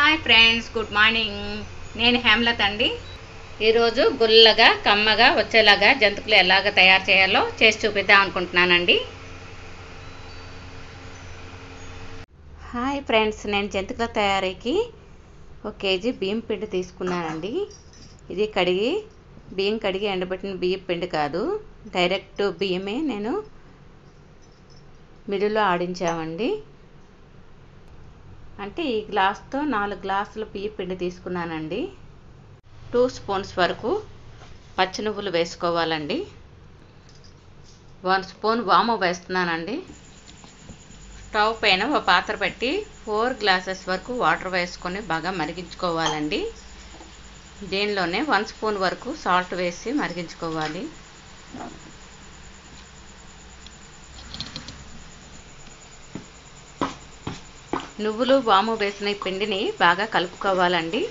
hi friends good morning నేను హేమలత అండి ఈరోజు గుల్లగా కమ్మగా వచ్చేలాగా జంతుకులు ఎలాగ తయారు చేయాలో చేసి చూపిద్దాం అనుకుంటున్నానండి హాయ్ ఫ్రెండ్స్ నేను జంతుకుల తయారీకి ఒక కేజీ బియ్యం పిండి తీసుకున్నానండి ఇది కడిగి బియ్యం కడిగి ఎండబెట్టిన బియ్యం పిండి కాదు డైరెక్ట్ బియ్యమే నేను మిల్లులో ఆడించామండి అంటే ఈ గ్లాస్తో నాలుగు గ్లాసుల బియ్య పిండి తీసుకున్నానండి టూ స్పూన్స్ వరకు పచ్చి నువ్వులు వేసుకోవాలండి వన్ స్పూన్ వాము వేస్తున్నానండి స్టవ్ పైన ఒక పాత్ర పెట్టి ఫోర్ గ్లాసెస్ వరకు వాటర్ వేసుకొని బాగా మరిగించుకోవాలండి దీనిలోనే వన్ స్పూన్ వరకు సాల్ట్ వేసి మరిగించుకోవాలి నువ్వులు వాము వేసిన ఈ పిండిని బాగా కలుపుకోవాలండి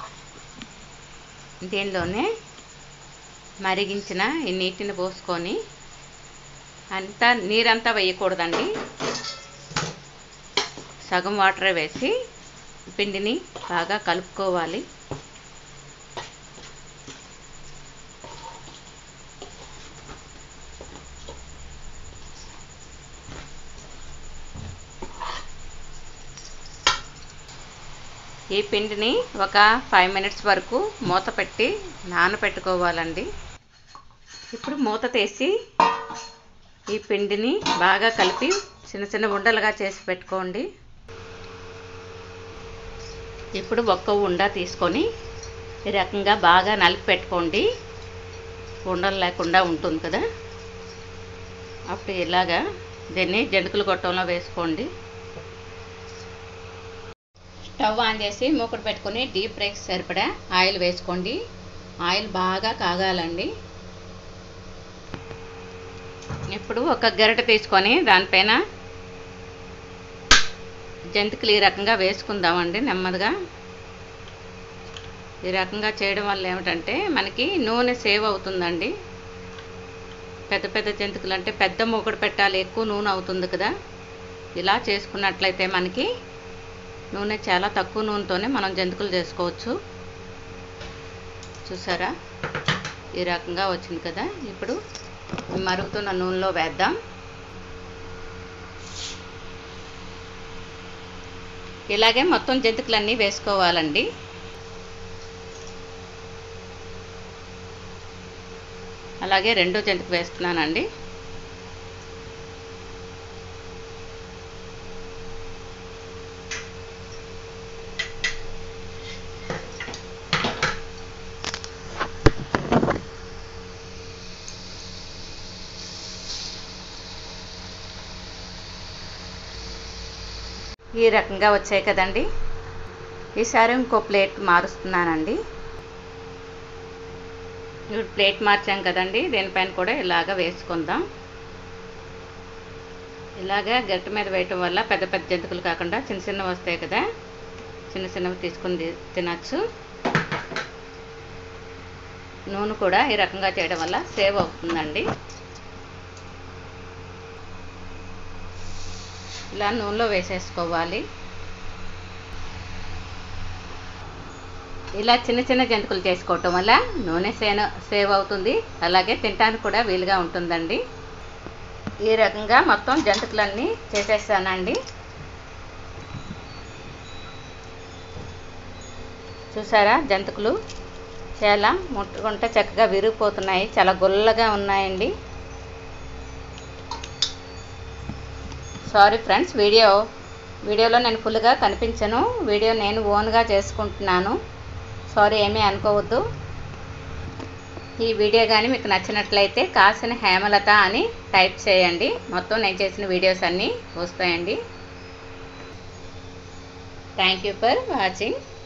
దీనిలోనే మరిగించిన ఈ నీటిని పోసుకొని అంతా నీరంతా వేయకూడదండి సగం వాటర్ వేసి పిండిని బాగా కలుపుకోవాలి ఈ పిండిని ఒక ఫైవ్ మినిట్స్ వరకు మూత పెట్టి నానబెట్టుకోవాలండి ఇప్పుడు మూత తీసి ఈ పిండిని బాగా కలిపి చిన్న చిన్న ఉండలుగా చేసి పెట్టుకోండి ఇప్పుడు ఒక్క ఉండ తీసుకొని ఈ రకంగా బాగా నలిపి పెట్టుకోండి ఉండలు లేకుండా ఉంటుంది కదా అప్పుడు ఇలాగా దీన్ని జండుకులు గొట్టంలో వేసుకోండి స్టవ్ ఆన్ చేసి మూకుడు పెట్టుకొని డీప్ ఫ్రైకి సరిపడా ఆయిల్ వేసుకోండి ఆయిల్ బాగా కాగాలండి ఇప్పుడు ఒక గరిట తీసుకొని దానిపైన జంతికలు ఈ రకంగా వేసుకుందామండి నెమ్మదిగా ఈ రకంగా చేయడం వల్ల ఏమిటంటే మనకి నూనె సేవ్ అవుతుందండి పెద్ద పెద్ద జంతికలు అంటే పెద్ద మూకుడు పెట్టాలి ఎక్కువ నూనె అవుతుంది కదా ఇలా చేసుకున్నట్లయితే మనకి నూనె చాలా తక్కువ నూనెతోనే మనం జంతికలు చేసుకోవచ్చు చూసారా ఈ రకంగా వచ్చింది కదా ఇప్పుడు మరుగుతున్న నూనెలో వేద్దాం ఇలాగే మొత్తం జంతికలన్నీ వేసుకోవాలండి అలాగే రెండో జంతిక వేస్తున్నానండి ఈ రకంగా వచ్చాయి కదండి ఈసారి ఇంకో ప్లేట్ మారుస్తున్నానండి ఇప్పుడు ప్లేట్ మార్చాం కదండి దీనిపైన కూడా ఇలాగ వేసుకుందాం ఇలాగా గట్టి మీద వేయటం వల్ల పెద్ద పెద్ద జంతుకులు కాకుండా చిన్న చిన్నవి వస్తాయి కదా చిన్న చిన్నవి తీసుకుని తినచ్చు నూనె కూడా ఈ రకంగా చేయడం వల్ల సేవ్ అవుతుందండి ఇలా నూనెలో వేసేసుకోవాలి ఇలా చిన్న చిన్న జంతుకులు చేసుకోవటం వల్ల నూనె సేన సేవ్ అవుతుంది అలాగే తినడానికి కూడా వీలుగా ఉంటుందండి ఈ రకంగా మొత్తం జంతుకులన్నీ చేసేస్తానండి చూసారా జంతుకులు చాలా ముట్టుకుంటే చక్కగా విరిగిపోతున్నాయి చాలా గుల్లగా ఉన్నాయండి సారీ ఫ్రెండ్స్ వీడియో వీడియోలో నేను ఫుల్గా కనిపించను వీడియో నేను ఓన్గా చేసుకుంటున్నాను సారీ ఏమీ అనుకోవద్దు ఈ వీడియో కానీ మీకు నచ్చినట్లయితే కాసిన హేమలత అని టైప్ చేయండి మొత్తం నేను చేసిన వీడియోస్ అన్నీ వస్తాయండి థ్యాంక్ యూ ఫర్ వాచింగ్